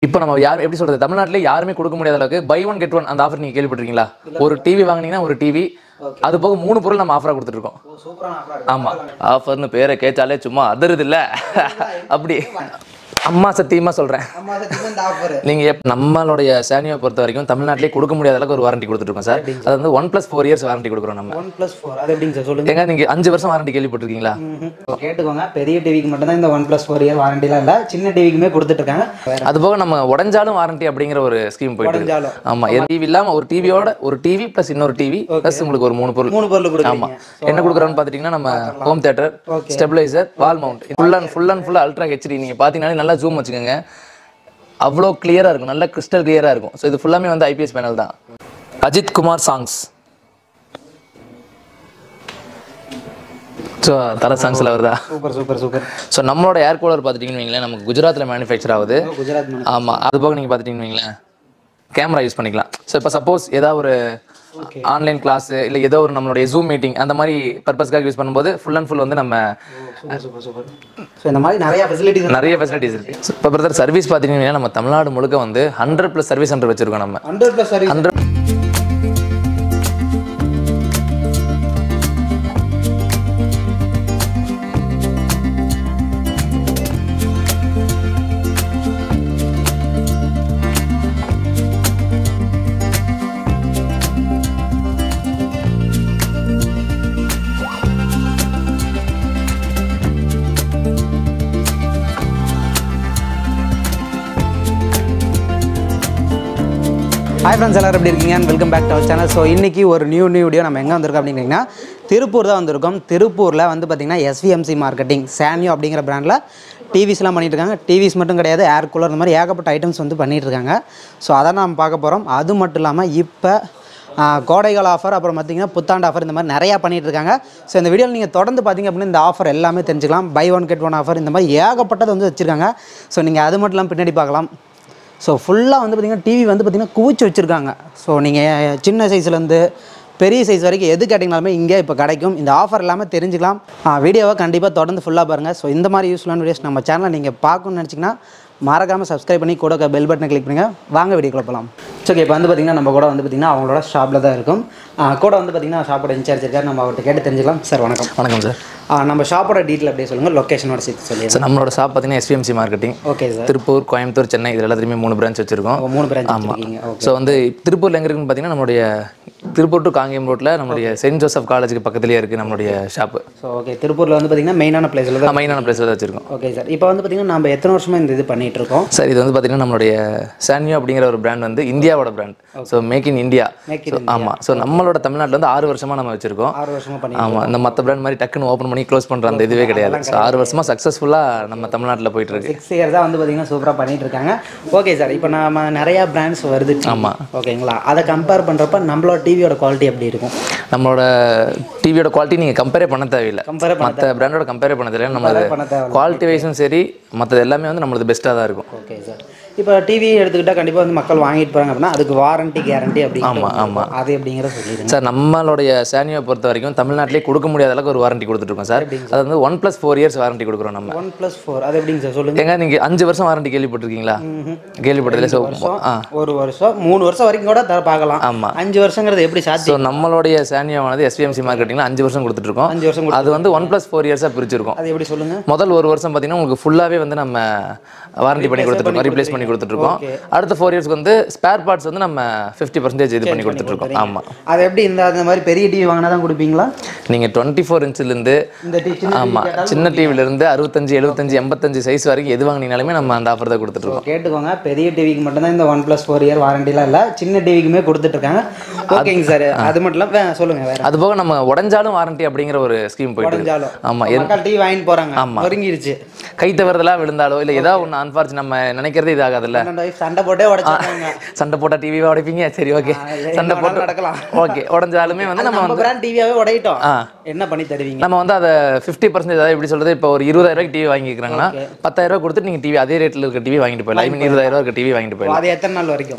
இப்போ நம்ம யார் எப்படி சொல்றது தமிழ்நாட்டிலே யாருமே கொடுக்க முடியாத அளவுக்கு பை ஒன் கெட் ஒன் அந்த ஆஃபர் நீங்க கேள்விப்பட்டிருக்கீங்களா ஒரு டிவி வாங்குனீங்கன்னா ஒரு டிவி அது போக மூணு பொருள் நம்ம ஆஃபரா கொடுத்துட்டு இருக்கோம் சூப்பரான ஆஃபர் ஆமா ஆஃபர்னு பேரை கேட்டாலே சும்மா அதருது இல்ல அப்படி அம்மா சத்தியமா சொல்றேன் அம்மா சத்தியமா இந்த ஆஃபர் நீங்க எப்- நம்மளுடைய சானியை பொறுத்த வரைக்கும் தமிழ்நாட்டிலே கொடுக்க முடியாத அளவுக்கு ஒரு வாரண்டி கொடுத்துட்டு இருக்கோம் சார் அது வந்து one plus four years warranty கொடுக்குறோம் நம்ம ஒன் ப்ளஸ் ஃபோர் அது எப்படிங்க சார் சொல்லுங்க ஏங்க நீங்க அஞ்சு வருஷம் வாரண்டி கேள்விப்பட்டிருக்கீங்களா ம்ஹும். கேட்டுக்கோங்க பெரிய டிவிக்கு மட்டும்தான் இந்த ஒன் ப்ளஸ் ஃபோர் இயர் வாரண்டிலாம் இல்லை சின்ன டிவிக்குமே கொடுத்துட்டு இருக்காங்க வேற அது போக நம்ம உடஞ்சாலும் வாரண்டி அப்படிங்கிற ஒரு ஸ்கீம் போயிட்டு இருக்கு. உடஞ்சாலும். ஆமா டிவி இல்லாம ஒரு டிவியோட ஒரு டிவி பிளஸ் இன்னொரு டிவி பிளஸ் உங்களுக்கு ஒரு மூணு பொருள் மூணு பொருள் ஆமா கொடுக்குறீங்க என்ன கொடுக்குறோன்னு பாத்துட்டீங்கன்னா நம்ம home theatre stabiliser wall mount full and full and full ultra HD நீங்க பாத்தீங்கன்னா நல்லா ஜூம் வச்சுக்கோங்க அவ்வளோ கிளியரா இருக்கும் நல்ல கிறிஸ்டல் கிளியரா இருக்கும் ஸோ இது ஃபுல்லாமே வந்து ஐபிஎஸ் பேனல் தான் அஜித் குமார் சாங்ஸ் ஸோ தலை சாங்ஸில் வருதா சூப்பர் சூப்பர் சூப்பர் ஸோ நம்மளோட ஏர் கூலர் பார்த்துட்டிங்கன்னு வைங்களேன் நமக்கு குஜராத்தில் மேனுஃபேக்சர் ஆகுது குஜராத் மன ஆமாம் அது போக நீங்கள் பார்த்துட்டீங்கன்னு வைங்களேன் கேமரா யூஸ் பண்ணிக்கலாம் ஸோ இப்போ சப்போஸ் ஏதாவது ஒரு ஆன்லைன் கிளாஸ் இல்லை ஏதோ ஒரு நம்மளுடைய ஜூம் மீட்டிங் அந்த மாதிரி பர்பஸ்க்காக யூஸ் பண்ணும்போது ஃபுல் அண்ட் ஃபுல் வந்து நம்ம சூப்பர் சூப்பர் சூப்பர் ஸோ இந்த மாதிரி நிறைய ஃபெசிலிட்டிஸ் நிறைய ஃபெசிலிட்டிஸ் இருக்கு இப்போ பிரதர் சர்வீஸ் பார்த்தீங்கன்னா நம்ம தமிழ்நாடு முழுக்க வந்து ஹண்ட்ரட் ப்ளஸ் சர்வீஸ் சென்டர் வச்சிருக்கோம் நம்ம hundred plus service hundred hi friends எல்லாரும் எப்படி இருக்கீங்க and welcome back to our channel so இன்றைக்கி ஒரு நியூ நியூ வீடியோ நம்ம எங்கே வந்திருக்கோம் அப்படின்னீங்கன்னா திருப்பூர் தான் வந்திருக்கோம் திருப்பூரில் வந்து பார்த்திங்கன்னா எஸ்விஎம்சி மார்க்கெட்டிங் சானியோ அப்படிங்கிற பிராண்டில் டிவிஸ்லாம் பண்ணிட்டு இருக்காங்க டிவிஸ் மட்டும் கிடையாது ஏர் கூலர் இந்த மாதிரி ஏகப்பட்ட ஐட்டம்ஸ் வந்து பண்ணிட்டு இருக்காங்க ஸோ அதை நம்ம பார்க்க போகிறோம் அது மட்டும் இல்லாமல் இப்போ கோடைகால ஆஃபர் அப்புறம் பார்த்தீங்கன்னா புத்தாண்டு ஆஃபர் இந்த மாதிரி நிறையா பண்ணிட்டு இருக்காங்க ஸோ இந்த வீடியோவில் நீங்கள் தொடர்ந்து பார்த்தீங்க அப்படின்னா இந்த ஆஃபர் எல்லாமே தெரிஞ்சுக்கலாம் buy one get one offer இந்த மாதிரி ஏகப்பட்டது வந்து வச்சுருக்காங்க ஸோ நீங்கள் அது மட்டும் இல்லாமல் பின்னாடி பார்க்கலாம் ஸோ ஃபுல்லாக வந்து பார்த்திங்கன்னா டிவி வந்து பார்த்திங்கன்னா குவிச்சு வச்சுருக்காங்க ஸோ நீங்கள் சின்ன சைஸ்லேருந்து பெரிய சைஸ் வரைக்கும் எது கேட்டிங்கனாலுமே இங்கே இப்போ கிடைக்கும் இந்த ஆஃபர் எல்லாமே தெரிஞ்சுக்கலாம் வீடியோவை கண்டிப்பாக தொடர்ந்து ஃபுல்லாக பாருங்கள் ஸோ இந்த மாதிரி யூஸ்ஃபுல்லான வீடியோஸ் நம்ம சேனலை நீங்கள் பார்க்கணும்னு நினச்சிங்கன்னா மறக்காமல் சப்ஸ்கிரைப் பண்ணி கூட பெல் பட்டனை கிளிக் பண்ணுங்கள் வாங்க வீடியோக்குள்ள போகலாம் ஓகே இப்போ வந்து பார்த்திங்கன்னா நம்ம கூட வந்து பார்த்திங்கன்னா அவங்களோட ஷாப்பில் தான் இருக்கும் ஆ, கூட வந்து பார்த்திங்கன்னா ஷாப்போட இன்சார்ஜ் இருக்கார் நம்ம அவர்கிட்ட கேட்டு தெரிஞ்சுக்கலாம் சார் வணக்கம் வணக்கம் சார் ஆ, நம்ம ஷாப்போட டீட்டெயில் அப்படியே சொல்லுங்கள் லொக்கேஷனோட சேர்த்து சொல்லிடுங்க ஸோ நம்மளோட ஷாப் பார்த்தீங்கன்னா SPMC marketing okay sir Tiruppur Coimbatore Chennai இது எல்லாத்துலேயுமே மூணு பிரான்ச் வச்சிருக்கோம் மூணு பிரான்ச் வச்சுருக்கீங்க ஓகே ஸோ வந்து திருப்பூர்ல எங்க இருக்குன்னு பார்த்தீங்கன்னா நம்மளுடைய திருப்பூர் டு காங்கேயம் ரோட்ல நம்மளுடைய செயின்ட் ஜோசப் காலேஜுக்கு பக்கத்துலேயே இருக்குது நம்மளுடைய ஷாப்பு ஸோ ஓகே திருப்பூரில் வந்து பார்த்திங்கன்னா மெயினான பிளேஸில் தான் மெயினான பிளேஸில் தான் வச்சிருக்கோம் ஓகே சார் இப்போ வந்து பார்த்தீங்கன்னா நம்ம எத்தனை வருஷமா இந்த இது பண்ணிட்டு இருக்கோம் சார் இது வந்து பார்த்தீங்கன்னா நம்மளுடைய சானியோ அப்படிங்கிற ஒரு பிராண்ட் வந்து இந்தியாவோட brand so make in India Make so ஆமாம் ஸோ நம்மளோட தமிழ்நாட்டில் வந்து ஆறு வருஷமா நம்ம வச்சிருக்கோம் ஆறு வருஷமா பண்ணி ஆமாம் இந்த மற்ற பிராண்ட் மாதிரி டக்குன்னு ஓப்பன் பண்ணி க்ளோஸ் பண்ணுற அந்த இதுவே கிடையாது ஸோ ஆறு வருஷமா சக்ஸஸ்ஃபுல்லாக நம்ம தமிழ்நாட்டில் போயிட்டு இருக்கு சிக்ஸ் இயர்ஸாக வந்து பார்த்தீங்கன்னா சூப்பராக பண்ணிட்டு இருக்காங்க ஓகே சார் இப்போ நம்ம நிறையா பிராண்ட்ஸ் வருது ஆமா. ஓகேங்களா அதை கம்பேர் பண்ணுறப்ப நம்மளோட டிவியோட குவாலிட்டி எப்படி இருக்கும் நம்மளோட டிவியோட குவாலிட்டி நீங்கள் கம்பேரே பண்ண தேவையில்லை கம்பேர் மற்ற பிராண்டோட கம்பேரே பண்ண தேவையில்லை நம்மளது பண்ண தேவை குவாலிட்டி வைஸும் சரி மற்றது எல்லாமே வந்து நம்மளது பெஸ்ட்டாக தான் இருக்கும் ஓகே சார் இப்போ டிவி எடுத்துக்கிட்டால் கண்டிப்பாக வந்து மக்கள் வாங்கிட்டு போகிறாங்க அப்படின்னா அதுக்கு வாரண்டி கேரண்டி அப்படி ஆமா, ஆமா. அது எப்படிங்கிற சொல்லிடுங்க சார் நம்மளுடைய சானியை பொறுத்த வரைக்கும் தமிழ்நாட்டிலே கொடுக்க முடியாத அளவுக்கு ஒரு வாரண்டி கொடுத்துட்ருக்கோம் சார் அது வந்து one plus four years warranty கொடுக்குறோம் நம்ம ஒன் ப்ளஸ் ஃபோர் அது எப்படிங்க சார் சொல்லுங்கள் ஏங்க நீங்கள் அஞ்சு வருஷம் வாரண்டி கேள்விப்பட்டிருக்கீங்களா கேள்விப்பட்டதில்லை ஸோ ஆ ஒரு வருஷம் மூணு வருஷம் வரைக்கும் கூட தர பார்க்கலாம் ஆமா. அஞ்சு வருஷங்கிறது எப்படி ஸோ சாத்தியம் நம்மளுடைய சானியாவானது எஸ்பிஎம்சி மார்க்கெட்டிங்கில் அஞ்சு வருஷம் கொடுத்துட்ருக்கோம் அஞ்சு வருஷம் கொடு- அது வந்து ஒன் ப்ளஸ் ஃபோர் இயர்ஸாக பிரிச்சிருக்கோம் அது எப்படி சொல்லுங்கள் முதல் ஒரு வருஷம் பார்த்தீங்கன்னா உங்களுக்கு ஃபுல்லாகவே வந்து நம்ம வாரண்டி பண்ணி கொடுத்துட்ருக்கோம் ரீப்ளேஸ் பண்ணி கொடுத்துட்ருக்கோம் அடுத்த ஃபோர் இயர்ஸ்க்கு வந்து ஸ்பேர் பார்ட்ஸ் வந்து நம்ம ஃபிஃப்டி பர்சன்டேஜ் இது பண்ணி கொடுத்துட்ருக்கோம் ஆமாம் அது எப்படி இந்த அந்த மாதிரி பெரிய டிவி வாங்கினா தான் கொடுப்பீங்களா நீங்கள் டுவெண்ட்டி ஃபோர் இன்ச்சிலேருந்து இந்த டி சின்ன ஆமாம் சின்ன டிவிலேருந்து அறுபத்தஞ்சு எழுபத்தஞ்சு எண்பத்தஞ்சு சைஸ் வரைக்கும் எது வாங்கினீங்கனாலுமே நம்ம அந்த ஆஃபர் தான் கொடுத்துட்ருக்கோம் கேட்டுக்கோங்க பெரிய டிவிக்கு மட்டும்தான் இந்த ஒன் ப்ளஸ் ஃபோர் இயர் வாரண்டிலாம் இல்லை சின்ன டிவிக்குமே கொடுத்துட்டு இருக்காங்க ஓகேங்க சார் அது மட்டும் இல்லை வே- சொல்லுங்க வேற அது போக நம்ம உடஞ்சாலும் வாரண்டி அப்படிங்கிற ஒரு ஸ்கீம் போயிட்டு இருக்கு. உடஞ்சாலும். ஆமா மக்கள் டிவி வாங்கிட்டு போறாங்க நொறுங்கிருச்சு கை தவறுதலா விழுந்தாலோ இல்லை ஏதாவது ஒன்று அன்ஃபார்ச்சு நம்ம நினைக்கிறதே இதாகாதுல்ல பன்னெண்டு வயசு சண்டை போட்டே உடச்சாங்க சண்டை போட்டா டிவியை உடைப்பீங்க சரி ஓகே சண்டை போட்டு நடக்கலாம் ஓகே உடஞ்சாலுமே வந்து நம்ம நம்ம பிராண்ட் டிவியாவே உடையிட்டோம் ஆ. என்ன பண்ணி தருவீங்க நம்ம வந்து அதை ஃபிஃப்டி பர்சன்டேஜ் அதாவது எப்படி சொல்றது இப்போ ஒரு இருபதாயிரம் ரூபாய்க்கு டிவி வாங்கிக்கிறாங்கன்னா பத்தாயிரம் ரூபாய் கொடுத்துட்டு நீங்கள் டிவி அதே ரேட்டில் இருக்க டிவி வாங்கிட்டு போயிடலாம் ஐ மீன் இருபதாயிரம் ரூபாய் இருக்க டிவி வாங்கிட்டு போயிடலாம் அது எத்தனை நாள் வரைக்கும்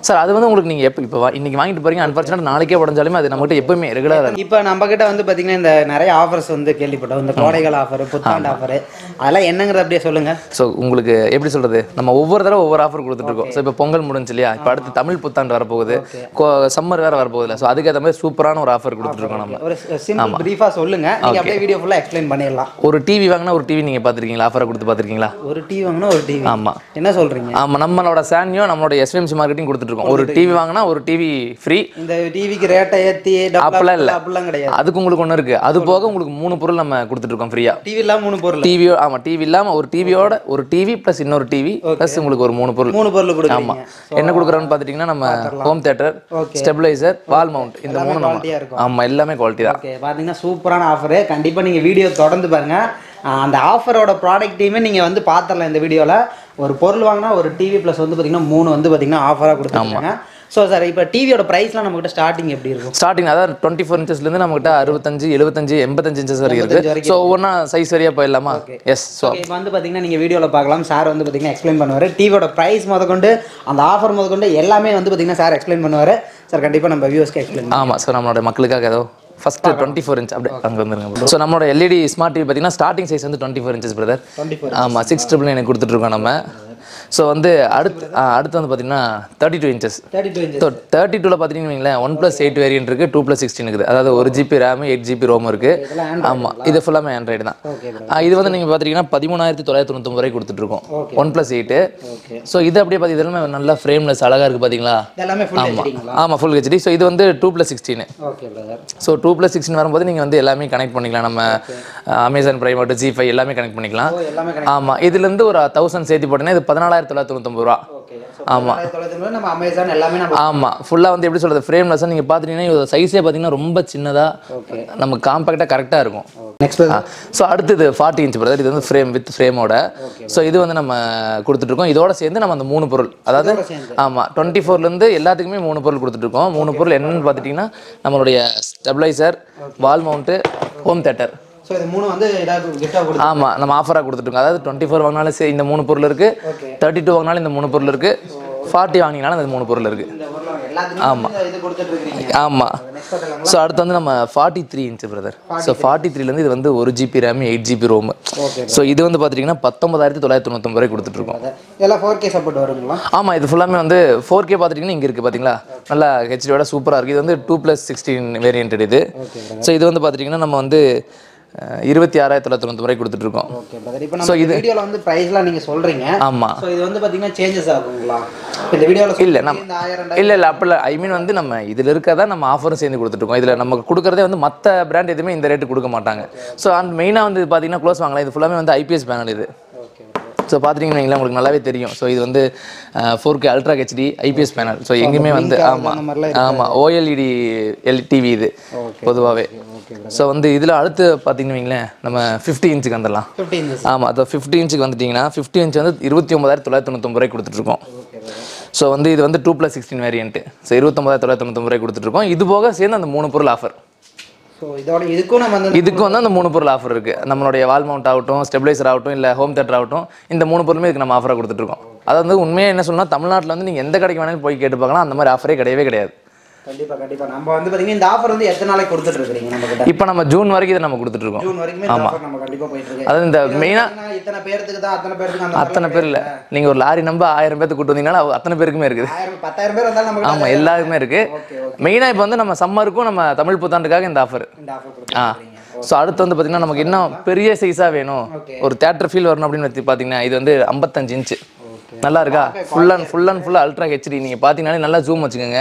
சார் அது வந்து உங்களுக்கு நீங்கள் எப்போ இப்போ வா- இன்னைக்கு வாங்கிட்டு போறீங்க அன்ஃபார்ச்சுனேட் நாளைக்கே உடஞ்சாலுமே அது நம்மகிட்ட எப்பவுமே ரெகுலராக இருக்கும் இப்போ நம்ம கிட்ட வந்து பாத்தீங்கன்னா இந்த நிறைய ஆஃபர்ஸ் வந்து கேள்விப்பட்டோம் இந்த கோடைகள் ஆஃபர் புத்தாண்டு ஆஃபர் அதெல்லாம் என்னங்கிறது அப்படியே சொல்லுங்க ஸோ உங்களுக்கு எப்படி சொல்றது நம்ம ஒவ்வொரு தடவை ஒவ்வொரு ஆஃபர் கொடுத்துட்டு இருக்கோம் ஸோ இப்போ பொங்கல் முடிஞ்சு இல்லையா இப்போ அடுத்து தமிழ் புத்தாண்டு வரப்போகுது சம்மர் வேற வரப்போகுது ஸோ அதுக்கேற்ற மாதிரி சூப்பரான ஒரு ஆஃபர் கொடுத்துட்டு இருக்கோம் நம்ம ஒரு சிம்பிள் பிரீஃபா சொல்லுங்க நீங்க அப்படியே வீடியோ ஃபுல்லா எக்ஸ்பிளைன் பண்ணிடலாம் ஒரு டிவி வாங்கினா ஒரு டிவி நீங்கள் பார்த்துருக்கீங்களா ஆஃபரை கொடுத்து பார்த்துருக்கீங்களா ஒரு டிவி வாங்கினா ஒரு டிவி ஆமா என்ன சொல்றீங்க ஆமா நம்மளோட சானியோ நம்மளோட எஸ்எம்சி மார்க்கெட்டிங் கொடுத்துட்டு இருக்கோம் ஒரு டிவி வாங்கினா ஒரு டிவி ஃப்ரீ இந்த டிவிக்கு ரேட்டை ஏத்தி அப்பெல்லாம் இல்ல. அப்படிலாம் கிடையாது அதுக்கு உங்களுக்கு ஒன்று இருக்கு அது போக உங்களுக்கு மூணு பொருள் நம்ம கொடுத்துட்டு இருக்கோம் ஃப்ரீயா டிவி இல்லாம மூணு பொருள் டிவியோ ஆமா டிவி இல்லாம ஒரு டிவியோட ஒரு டிவி ப்ளஸ் இன்னொரு டிவி ப்ளஸ் உங்களுக்கு ஒரு மூணு பொருள் மூணு பொருள் ஆமா கொடுக்குறீங்க என்ன கொடுக்குறோன்னு பார்த்துட்டிங்கன்னா நம்ம home theatre stabiliser wall mount இந்த மூணு quality-ஆ நம்ம இருக்கும். ஆமா எல்லாமே குவாலிட்டி தான் ஓகே பார்த்தீங்கன்னா சூப்பரான ஆஃபரு கண்டிப்பாக நீங்கள் வீடியோ தொடர்ந்து பாருங்க ஆஹ் அந்த ஆஃபரோட ப்ராடக்ட்டையுமே நீங்கள் வந்து பார்த்துடலாம் இந்த வீடியோவில் ஒரு பொருள் வாங்கினா ஒரு டிவி ப்ளஸ் வந்து பார்த்தீங்கன்னா மூணு வந்து பார்த்தீங்கன்னா ஆஃபராக கொடுத்துருக்காங்க ஸோ சார் இப்போ டிவியோட ப்ரைஸ்லாம் நம்மகிட்ட ஸ்டார்டிங் எப்படி இருக்கும் ஸ்டார்டிங் அதாவது டுவெண்ட்டி ஃபோர் இன்ச்சஸ்லேருந்து நம்மகிட்ட அறுபத்தஞ்சு எழுபத்தஞ்சு எண்பத்தஞ்சு இன்ச்சஸ் வரைக்கும் 85 இருக்கு வரைக்கும் ஸோ ஒவ்வொன்றா சைஸ் வரையா போயிடலாமா எஸ் ஸோ ஓகே இப்போ வந்து பார்த்தீங்கன்னா நீங்கள் வீடியோவில் பார்க்கலாம் சார் வந்து பார்த்தீங்கன்னா எக்ஸ்பிளைன் பண்ணுவார் டிவியோட ப்ரைஸ் முதற்கொண்டு அந்த ஆஃபர் முதற்கொண்டு எல்லாமே வந்து பார்த்தீங்கன்னா சார் எக்ஸ்பிளைன் பண்ணுவார் சார் கண்டிப்பாக நம்ம வியூஸ்க்கு எக்ஸ்பிளைன் ஆமாம் ஸோ நம்மளோட மக்களுக்காக ஏதோ ஃபர்ஸ்ட் டுவெண்ட்டி ஃபோர் இன்ச் அப்படியே அங்கே வந்துருங்க ஸோ நம்மளோட எல்இடி ஸ்மார்ட் டிவி பார்த்தீங்கன்னா ஸ்டார்டிங் சைஸ் வந்து twenty four inches brother twenty four ஆமாம் சிக்ஸ் ட்ரிபிள் நைன் கொடுத்துட்ருக்கோம் நம்ம ஸோ வந்து அடுத்து ஆ, அடுத்து வந்து பார்த்தீங்கன்னா thirty two inches thirty two inches so thirty டூவில் பார்த்தீங்கன்னு வைங்களேன் ஒன் ப்ளஸ் எயிட் வேரியன்ட் இருக்குது டூ ப்ளஸ் சிக்ஸ்டின் இருக்குது அதாவது ஒரு GB RAM eight GB ROM இருக்குது இதெல்லாம் ஆமாம் இது ஃபுல்லாமே ஆண்ட்ராய்டு தான் ஓகே ஆ, இது வந்து நீங்கள் பார்த்துட்டீங்கன்னா பதிமூணாயிரத்தி தொள்ளாயிரத்தி தொண்ணூத்தொம்பது ரூபாய் கொடுத்துட்ருக்கோம் Okay. One plus eight okay so இது அப்படியே பார்த்து இதெல்லாம் நல்லா ஃப்ரேம்லெஸ் அழகாக இருக்குது பார்த்தீங்களா இதெல்லாமே ஃபுல் ஹெச்டிங்களா ஆமாம் ஃபுல் ஹெச்டி ஸோ இது வந்து two plus sixteen okay brother so two plus sixteen வரும்போது நீங்கள் வந்து எல்லாமே கனெக்ட் பண்ணிக்கலாம் நம்ம அமேசான் பிரைம் ஆட்டோ ஜி ஃபைவ் எல்லாமே கனெக்ட் பண்ணிக்கலாம் ஓ எல்லாமே கனெக்ட் ஆமாம் இதுலேருந்து ஒரு தௌசண்ட் சேர்த்து போட்டீங்கன்னா இது பதினாலாயிரத்தி தொள்ளாயிரத்தி தொண்ணூத்தொம்பது ரூபா ஓகே ஆமாம் தொள்ளாயிரத்தி நம்ம அமேசான் எல்லாமே நம்ம ஆமாம் ஃபுல்லாக வந்து எப்படி சொல்கிறது ஃப்ரேம்லெஸ் நீங்கள் பார்த்துட்டீங்கன்னா இதோட சைஸே பார்த்தீங்கன்னா ரொம்ப சின்னதாக ஓகே நம்ம காம்பேக்டாக கரெக்டாக இருக்கும் நெக்ஸ்ட் ஸோ அடுத்தது ஃபார்ட்டி இன்ச் பிரதர் இது வந்து ஃப்ரேம் வித் ஃப்ரேமோட ஸோ இது வந்து நம்ம கொடுத்துட்ருக்கோம் இதோட சேர்ந்து நம்ம அந்த மூணு பொருள் அதாவது இதோட சேர்ந்து. ஆமாம் டுவெண்ட்டி ஃபோர்லேருந்து எல்லாத்துக்குமே மூணு பொருள் கொடுத்துட்ருக்கோம் மூணு பொருள் என்னன்னு பார்த்துட்டிங்கன்னா நம்மளுடைய stabiliser wall mount home theatre so இது மூணு வந்து ஏதாவது கிஃப்டாக கொடுத்து ஆமாம் நம்ம ஆஃபராக கொடுத்துட்ருக்கோம் அதாவது டுவெண்ட்டி ஃபோர் வாங்கினாலும் சரி இந்த மூணு பொருள் இருக்குது ஓகே தேர்ட்டி டூ வாங்கினாலும் இந்த மூணு பொருள் இருக்குது ஃபார்ட்டி வாங்கினாலும் இந்த மூணு பொருள் இருக்குது இந்த பொருள் எல்லாத்துக்குமே இந்த இது கொடுத்துட்டு இருக்கீங்க ஆமாம் நெக்ஸ்ட் பார்த்துலாங்களா ஸோ அடுத்து வந்து நம்ம forty three inch brother so forty த்ரீலேருந்து இது வந்து ஒரு GB RAM eight GB ROM okay so இது வந்து பார்த்தீங்கன்னா பத்தொன்பதாயிரத்தி தொள்ளாயிரத்தி தொண்ணூத்தொம்பது ரூபாய் கொடுத்துட்ருக்கோம் இதெல்லாம் ஃபோர் கே சப்போர்ட் வருங்களா ஆமாம் இது ஃபுல்லாமே வந்து ஃபோர் கே பார்த்துட்டிங்கன்னா இங்கே இருக்குது பார்த்தீங்களா நல்லா ஹெச்டியோட சூப்பராக இருக்குது இது வந்து டூ ப்ளஸ் சிக்ஸ்டீன் வேரியன்ட் இது ஓகே ஸோ இது வந்து பார்த்துட்டிங்கன்னா நம்ம வந்து அஹ், இருபத்தி ஆறாயிரத்தி தொள்ளாயிரத்தி தொண்ணூத்தொம்பது ரூபாய் கொடுத்துட்ருக்கோம் ஓகே பிரதர் இப்போ நம்ம இந்த வீடியோவில் வந்து ப்ரைஸ்லாம் நீங்கள் சொல்கிறீங்க ஆமாம் ஸோ இது வந்து பார்த்தீங்கன்னா சேஞ்சஸ் ஆகுங்களா இப்ப இந்த வீடியோவில் இல்ல, நம்ம- இந்த ஆயிரம் ரெண்டாயிரம் இல்லை இல்லை அப்படி ஐ மீன் வந்து நம்ம இதில் இருக்கதான் நம்ம ஆஃபரும் சேர்ந்து கொடுத்துட்ருக்கோம் இதில் நமக்கு கொடுக்குறதே வந்து மற்ற பிராண்ட் எதுவுமே இந்த ரேட்டு கொடுக்க மாட்டாங்க ஸோ அந்த மெயினாக வந்து பார்த்தீங்கன்னா க்ளோஸ் வாங்கலாம் இது ஃபுல்லாமே வந்து ஐபிஎஸ் பேனல் இது ஓகே ஸோ பார்த்துட்டிங்கன்னு வைங்களேன் உங்களுக்கு நல்லாவே தெரியும் ஸோ இது வந்து four K ultra HD IPS panel so எங்கேயுமே வந்து blink ஆகுது, ஆமாம் அந்த மாதிரிலாம் ஆமாம் ஓஎல்இடி எல் டிவி இது பொதுவாகவே ஓகே ஸோ வந்து இதில் அடுத்து பார்த்தீங்கன்னு வைங்களேன் நம்ம ஃபிஃப்டி இன்ச்சுக்கு வந்துடலாம் ஃபிஃப்டி இன்ச்சஸ் ஆமாம் அது ஃபிஃப்டி இன்ச்சுக்கு வந்துட்டிங்கன்னா ஃபிஃப்டி இன்ச் வந்து இருபத்தி ஒன்பதாயிரத்தி தொள்ளாயிரத்தி தொண்ணூத்தொம்பது ரூபாய் கொடுத்துட்ருக்கோம் ஓகே பிரதர் ஸோ வந்து இது வந்து two plus sixteen variant so இருபத்தொம்பதாயிரத்தி தொள்ளாயிரத்தி தொண்ணூத்தொம்பது ரூபாய் கொடுத்துட்ருக்கோம் இது போக சேர்ந்து அந்த மூணு பொருள் ஆஃபர் ஸோ இதோட இதுக்கும் நம்ம வந்து இதுக்கு வந்து அந்த மூணு பொருள் ஆஃபர் இருக்குது நம்மளுடைய வால் மவுண்ட் ஆகட்டும் ஸ்டெபிளைசர் ஆகட்டும் இல்லை ஹோம் தேட்டர் ஆகட்டும் இந்த மூணு பொருளுமே இதுக்கு நம்ம ஆஃபராக கொடுத்துட்ருக்கோம் அது வந்து உண்மையாக என்ன சொன்னால் தமிழ்நாட்டில் வந்து நீங்கள் எந்த கடைக்கு வேணாலும் போய் கேட்டு பார்க்கலாம் அந்த மாதிரி ஆஃபரே கிடையவே கிடையாது கண்டிப்பாக கண்டிப்பாக நம்ம வந்து பார்த்தீங்கன்னா இந்த ஆஃபர் வந்து எத்தனை நாளைக்கு கொடுத்துட்டு இருக்கீங்க நம்ம கிட்ட இப்போ நம்ம ஜூன் வரைக்கும் இதை நம்ம கொடுத்துட்ருக்கோம் ஜூன் வரைக்குமே இந்த ஆஃபர் நம்ம கண்டிப்பாக போயிட்டு இருக்கு அதாவது இந்த மெயினாக பார்த்தீங்கன்னா இத்தனை பேர்த்துக்கு தான் அத்தனை பேருக்கு அந்த அத்தனை பேர் இல்லை நீங்கள் ஒரு லாரி நம்ப ஆயிரம் பேர்த்து கூட்டு வந்தீங்கன்னா அது அத்தனை பேருக்குமே இருக்குது ஆயிரம் பத்தாயிரம் பேர் வந்தாலும் நம்ம ஆமாம் எல்லாருக்குமே இருக்குது ஓகே ஓகே மெயினாக இப்போ வந்து நம்ம சம்மருக்கும் நம்ம தமிழ் புத்தாண்டுக்காக இந்த ஆஃபர் இந்த ஆஃபர் ஆ கொடுத்துருக்கீங்க ஸோ அடுத்து வந்து பார்த்தீங்கன்னா நமக்கு இன்னும் பெரிய சைஸாக வேணும் Okay. ஒரு தேட்டர் ஃபீல் வரணும் அப்படின்னு வந்து பார்த்தீங்கன்னா இது வந்து ஐம்பத்தஞ்சு இன்ச்சு நல்லா இருக்கா ஃபுல் அண்ட் ஃபுல் அண்ட் ஃபுல்லாக அல்ட்ரா ஹெச்டி நீங்கள் பார்த்தீங்கன்னாலே நல்லா ஜூம் வச்சுக்கோங்க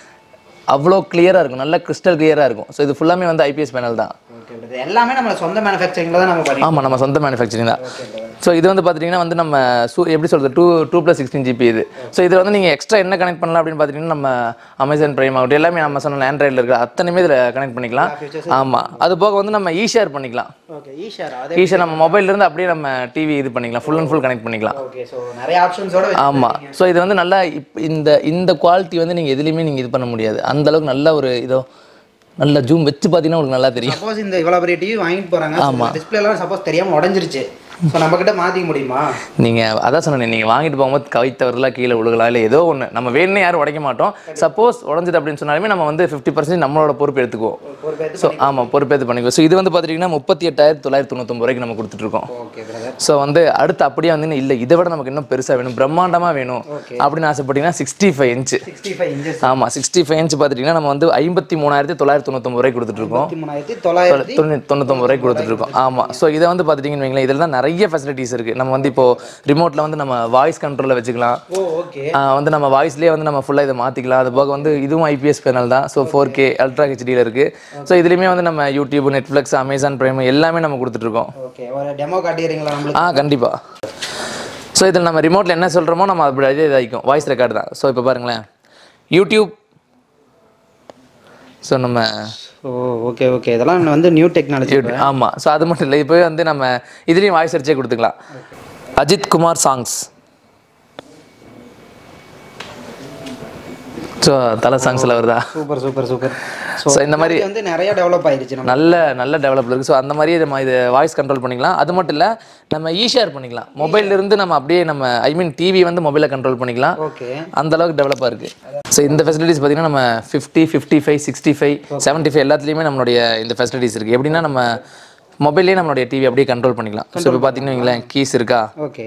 அவ்வளோ கிளியராக இருக்கும் நல்லா கிறிஸ்டல் கிளியராக இருக்கும் ஸோ இது ஃபுல்லாமே வந்து ஐபிஎஸ் பேனல் தான் ஓகே இது எல்லாமே நம்ம சொந்த மேனுஃபேக்சரிங்கில் தான் நம்ம பண்ணி ஆமாம் நம்ம சொந்த மேனுஃபேக்சரிங் தான் ஸோ இது வந்து பார்த்தீங்கன்னா வந்து நம்ம சூ எப்படி சொல்கிறது two two plus sixteen GB இது ஸோ இதில் வந்து நீங்கள் எக்ஸ்ட்ரா என்ன கனெக்ட் பண்ணலாம் அப்படின்னு பார்த்தீங்கன்னா நம்ம அமேசான் பிரைம் ஆகட்டும் எல்லாமே நம்ம சொன்ன ஆண்ட்ராய்டில் இருக்கிற அத்தனையுமே இதில் கனெக்ட் பண்ணிக்கலாம் ஆமாம் அது போக வந்து நம்ம இ ஷேர் பண்ணிக்கலாம் ஓகே ஈஷார் அதே ஈஸியாக நம்ம மொபைல்ல இருந்து அப்படியே நம்ம டிவி இது பண்ணிக்கலாம் ஃபுல் அண்ட் ஃபுல் கனெக்ட் பண்ணிக்கலாம் ஓகே ஸோ நிறைய ஆப்ஷன்ஸோட ஆமாம் ஸோ இது வந்து நல்லா இப் இந்த இந்த குவாலிட்டி வந்து நீங்கள் எதுலேயுமே நீங்கள் இது பண்ண முடியாது அந்த அளவுக்கு நல்ல ஒரு இதோ நல்ல ஜூம் வச்சு பார்த்தீங்கன்னா உங்களுக்கு நல்லா தெரியும் சப்போஸ் இந்த இவ்வளோ பெரிய டிவி வாங்கிட்டு போகிறாங்க டிஸ்பிளேலாம் சப்போஸ் தெரியாமல் உடஞ்சிருச்சு ஸோ நம்மக்கிட்ட மாற்றிக்க முடியுமா நீங்கள் அதான் சொன்னேன் நீங்கள் வாங்கிட்டு போகும்போது கவித்தவரெலாம் கீழே விழுகலாம் இல்லை ஏதோ ஒன்று நம்ம வேணும்னே யாரும் உடைக்க மாட்டோம் சப்போஸ் உடஞ்சது அப்படின்னு சொன்னாலுமே நம்ம வந்து ஃபிஃப்டி பர்சன்ட் நம்மளோட பொறுப்பு எடுத்துக்குவோம் ஒரு பேர் ஸோ ஆமாம் பொறுப்பேற்று பண்ணிக்குவோம் ஸோ இது வந்து பார்த்தீங்கன்னா முப்பத்தி எட்டாயிரத்தி தொள்ளாயிரத்தி தொண்ணூத்தொம்பது ரூபாய்க்கு நம்ம கொடுத்துட்ருக்கோம் ஓகே பிரதர் ஸோ வந்து அடுத்து அப்படியே வந்து இல்லை இதை விட நமக்கு இன்னும் பெருசாக வேணும் பிரம்மாண்டமாக வேணும் அப்படின்னு ஆசைப்பட்டீங்கன்னா sixty five inch sixty five inches ஆமாம் சிக்ஸ்டி ஃபைவ் இன்ச் பார்த்துட்டிங்கன்னா நம்ம வந்து ஐம்பத்தி மூணாயிரத்தி தொள்ளாயிரத்தி தொண்ணூத்தொம்பது ரூபாய்க்கு கொடுத்துட்ருக்கோம் இருபத்தி மூணாயிரத்தி தொள்ளாயிரத்தி தொண்ணூ தொண்ணூத்தொம்பது ரூபாய்க்கு கொடுத்துட்ருக்கோம் ஆமாம் ஸோ இதை வந்து பார்த்துட்டிங்கன்னு வைங்களேன் இதில் தான் நிறைய ஃபெசிலிட்டிஸ் இருக்குது நம்ம வந்து இப்போ ரிமோட்டில் வந்து நம்ம வாய்ஸ் கண்ட்ரோலில் வச்சுக்கலாம் ஓ ஓகே ஆஹ் வந்து நம்ம வாய்ஸ்லேயே வந்து நம்ம ஃபுல்லாக இதை மாற்றிக்கலாம் அது போக வந்து இதுவும் ஐபிஎஸ் பேனல் தான் ஸோ ஃபோர் கே அல்ட்ரா ஹெச்டியில் இருக்குது ஸோ இதுலேயுமே வந்து நம்ம யூடியூப் நெட்ஃப்ளிக்ஸ் அமேசான் பிரைம் எல்லாமே நம்ம கொடுத்துட்ருக்கோம் ஓகே ஒரு டெமோ காட்டிடுறீங்களா நம்மளுக்கு ஆ கண்டிப்பாக ஸோ இதில் நம்ம ரிமோட்டில் என்ன சொல்கிறோமோ நம்ம அப்படி அதே இதாகிக்கும் வாய்ஸ் ரெக்கார்டு தான் ஸோ இப்போ பாருங்களேன் யூடியூப் ஸோ நம்ம ஓ ஓகே ஓகே இதெல்லாம் வந்து நியூ டெக்னாலஜி யூடியூப் ஆமாம் ஸோ அது மட்டும் இல்லை இப்போ வந்து நம்ம இதுலேயும் வாய்ஸ் அடிச்சே கொடுத்துக்கலாம் அஜித் குமார் சாங்ஸ் ஸோ தலை சாங்ஸில் வருதா சூப்பர் சூப்பர் சூப்பர் ஸோ இந்த மாதிரி வந்து நிறைய டெவலப் ஆயிருச்சு நம்ம நல்ல நல்ல டெவலப் இருக்குது ஸோ அந்த மாதிரியே நம்ம இது வாய்ஸ் கண்ட்ரோல் பண்ணிக்கலாம் அது மட்டும் இல்லை நம்ம ஈஷேர் பண்ணிக்கலாம் மொபைல்ல இருந்து நம்ம அப்படியே நம்ம ஐ மீன் டிவி வந்து மொபைலில் கண்ட்ரோல் பண்ணிக்கலாம் ஓகே அந்த அளவுக்கு டெவலப்பாக இருக்குது ஸோ இந்த ஃபெசிலிட்டிஸ் பார்த்தீங்கன்னா நம்ம fifty fifty five sixty five seventy five எல்லாத்துலேயுமே நம்மளுடைய இந்த ஃபெசிலிட்டிஸ் இருக்குது எப்படின்னா நம்ம மொபைல்லேயே நம்மளுடைய டிவி அப்படியே கண்ட்ரோல் பண்ணிக்கலாம் ஸோ இப்போ பார்த்தீங்கன்னா வைங்களேன் கீஸ் இருக்கா ஓகே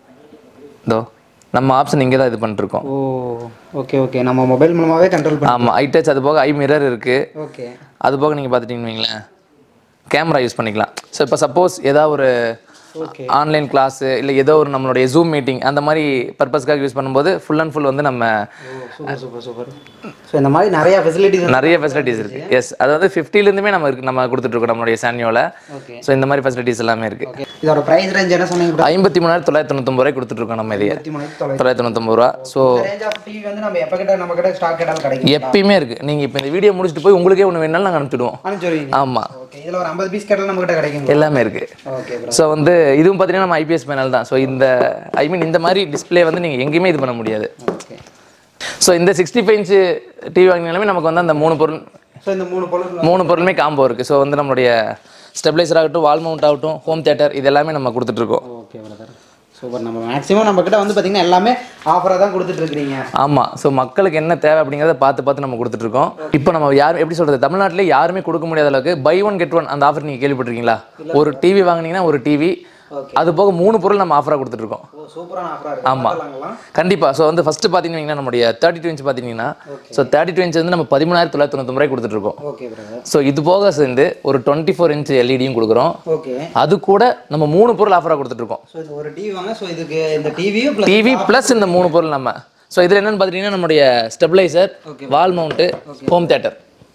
இதோ நம்ம ஆப்ஷன் இங்கே தான் இது பண்ணிருக்கோம் ஓ ஓகே ஓகே நம்ம மொபைல் மூலமாவே கண்ட்ரோல் பண்ண ஆமாம் ஐ டச் அது போக ஐ மிரர் இருக்குது ஓகே அது போக நீங்கள் பார்த்துட்டீங்கன்னு வைங்களேன் கேமரா யூஸ் பண்ணிக்கலாம் ஸோ இப்போ சப்போஸ் ஏதாவது ஒரு ஓகே ஆன்லைன் கிளாஸு இல்லை ஏதோ ஒரு நம்மளுடைய ஜூம் மீட்டிங் அந்த மாதிரி பர்பஸ்க்காக யூஸ் பண்ணும்போது ஃபுல் அண்ட் ஃபுல் வந்து நம்ம சூப்பர் சூப்பர் சூப்பர் ஸோ இந்த மாதிரி நிறைய ஃபெசிலிட்டிஸ் நிறைய ஃபெசிலிட்டிஸ் இருக்குது எஸ் அதாவது ஃபிஃப்டிலேருந்துமே நம்ம இருக்கு நம்ம கொடுத்துட்ருக்கோம் நம்மளுடைய சானியோவில் ஓகே ஸோ இந்த மாதிரி ஃபெசிலிட்டிஸ் எல்லாமே இருக்குது ஓகே இதோட ப்ரைஸ் ரேஞ்ச் என்ன சொன்னீங்க bro? ஐம்பத்தி மூணாயிரத்தி தொள்ளாயிரத்தி தொண்ணூத்தொம்பது ரூபாய் கொடுத்துட்ருக்கோம் நம்ம இதையே இருபத்தி மூணாயிரத்தி தொள்ளாயிரத்தி தொள்ளாயிரத்தி தொண்ணூத்தொம்பது ரூபா ஸோ ரேஞ்ச் ஆஃப் டிவி வந்து நம்ம எப்போ கிட்ட நம்ம கிட்ட ஸ்டாக் கேட்டாலும் கிடைக்கும் எப்பயுமே இருக்குது நீங்கள் இப்போ இந்த வீடியோ முடிச்சுட்டு போய் உங்களுக்கே ஒன்று வேணாலும் நாங்கள் அனுப்பிச்சிடுவோம் அனுப்பிச்சுடுவீங்க ஆமாம் ஓகே இதில் ஒரு ஐம்பது பீஸ் கேட்டாலும் நம்ம கிட்ட கிடைக்கும் எல்லாமே இருக்குது ஓகே ப்ரோ ஸோ வந்து இதுவும் பார்த்தீங்கன்னா நம்ம ஐபிஎஸ் பேனல் தான் ஸோ இந்த ஐ மீன் இந்த மாதிரி டிஸ்ப்ளே வந்து நீங்கள் எங்கேயுமே இது பண்ண முடியாது ஓகே ஸோ இந்த சிக்ஸ்டி ஃபைவ் இன்ச்சு டிவி வாங்கினாலுமே நமக்கு வந்து அந்த மூணு பொருள் ஸோ இந்த மூணு பொருள் மூணு பொருளுமே காம்போ இருக்குது ஸோ வந்து நம்மளுடைய ஸ்டெபிளைசர் ஆகட்டும் வால் மவுண்ட் ஆகட்டும் ஹோம் தேட்டர் இது எல்லாமே நம்ம கொடுத்துட்ருக்கோம் ஓகே பிரதர் சூப்பர் நம்ம மேக்ஸிமம் நம்ம கிட்ட வந்து பார்த்தீங்கன்னா எல்லாமே ஆஃபராக தான் கொடுத்துட்டு இருக்கிறீங்க ஆமாம் ஸோ மக்களுக்கு என்ன தேவை அப்படிங்கிறத பார்த்து பார்த்து நம்ம கொடுத்துட்ருக்கோம் இப்போ நம்ம யாரும் எப்படி சொல்கிறது தமிழ்நாட்டிலே யாருமே கொடுக்க முடியாத அளவுக்கு பை ஒன் கெட் ஒன் அந்த ஆஃபர் நீங்கள் கேள்விப்பட்டிருக்கீங்களா ஒரு டிவி வாங்குனீங்கன்னா ஒரு டிவி அது போக மூணு பொருள் நம்ம ஆஃபராக கொடுத்துட்ருக்கோம் ஓ சூப்பரான ஆஃபராக இருக்கு ஆமா. பார்க்கலாங்களா? கண்டிப்பாக ஸோ வந்து ஃபஸ்ட்டு பார்த்தீங்கன்னா நம்மளுடைய தேர்ட்டி டூ இன்ச் பார்த்தீங்கன்னா ஸோ தேர்ட்டி டூ இன்ச் வந்து நம்ம பதிமூணாயிரத்தி தொள்ளாயிரத்தி தொண்ணூத்தொம்பது ரூபாய் கொடுத்துட்ருக்கோம் ஓகே பிரதர் ஸோ இது போக சேர்ந்து ஒரு டுவெண்ட்டி ஃபோர் இன்ச் எல்இடியும் கொடுக்குறோம் ஓகே அது கூட நம்ம மூணு பொருள் ஆஃபராக கொடுத்துட்ருக்கோம் ஸோ இது ஒரு டிவி வாங்க ஸோ இதுக்கு இந்த டிவியும் ப்ளஸ் டிவி ப்ளஸ் இந்த மூணு பொருள் நம்ம ஸோ இதில் என்னென்னு பார்த்துட்டிங்கன்னா நம்மளுடைய stabiliser wall mount home theatre